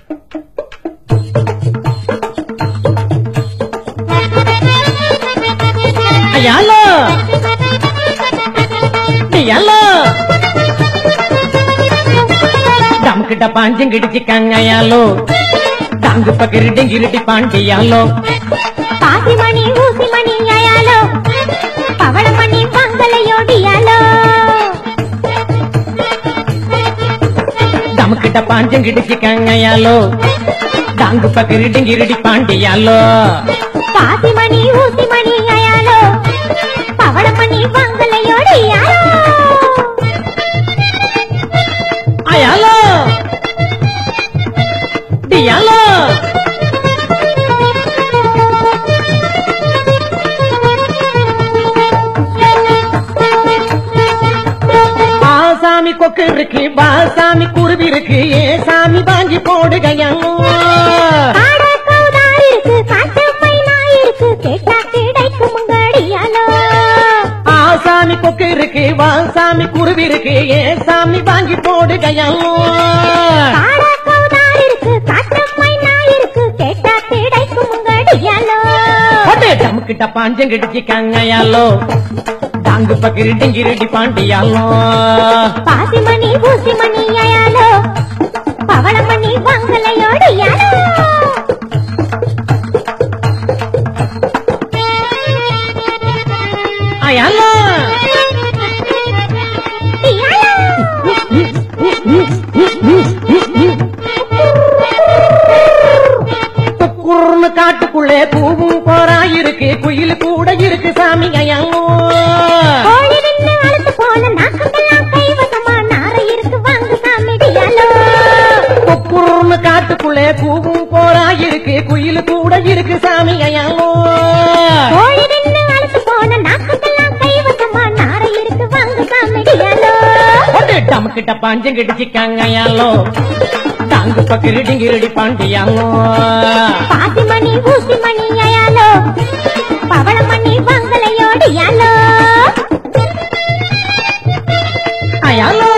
ஐயாலோ ஐயாலோ டம்கிட்ட பாஞ்சங்கிடிச்சிக்காங்க ஐயாலோ டாங்கு பக்கிரிட்டி கிரிட்டி பாண்டியாலோ பாசிமணி ஊசிமணி அயாலோ பவளமணி மங்களையோடியாலோ டம்கிட்ட பாஞ்சங்கிடிச்சிக்காங்க ஐயாலோ டாங்கு பக்கிரிட்டி கிரிட்டி பாண்டியாலோ பாசிமணி ஊசிமணி அயாலோ பவளமணி மங்களையோடியாலோ ஐயாலோ டியாலோ ஆசாமி கொக்கு இருக்கு பாசாமி குருவி இருக்கு ஏ சாமி வாங்கி போடுகையாலோ காட கௌதாரி இருக்கு காட்டு மைனா இருக்கு கேட்டா கிடைக்கும் உங்கடியாலோ ஆசாமி கொக்கு இருக்கு வாசாமி குருவி இருக்கு ஏ சாமி வாங்கி போடுகையாலோ காட கௌதாரி இருக்கு காட்டு மைனா இருக்கு கேட்டா கிடைக்கும் உங்கடியாலோ ஒட்டே டமுக்கிட்ட பாஞ்சங்கிடிச்சிக்காங்க யாலோ டாங்கு பக்கிரிட்டி கிரிட்டி பாண்டியாலோ பாசிமணி ஊசிமணி அயாலோ பவளமணி மங்களையோடியாலோ அயாலோ குக்குர்னு காட்டுக்குள்ளே பூவும் போரா இருக்கு குயில் கூட இருக்கு சாமி அயாலோ கோழி நின்னு அழுத்து போல நாக்கெல்லாம் கைவசமா நாரை இருக்கு வாங்க சாமிடியாலோ குக்குர்னு காட்டுக்குள்ளே பூவும் போரா இருக்கு குயில் கூட இருக்கு சாமி அயாலோ கோழி நின்னு அழுத்து போல நாக்கெல்லாம் கைவசமா நாரை இருக்கு வாங்க சாமிடியாலோ ஒட்டே டமுக்கிட்ட பாஞ்சங்கிடிச்சிக்காங்க அயாலோ டாங்கு பக்கிரிட்டி கிரிட்டி பாண்டியாலோ பாசிமணி ஊசிமணி அயாலோ பவளமணி மங்களையோடியாலோ அயாலோ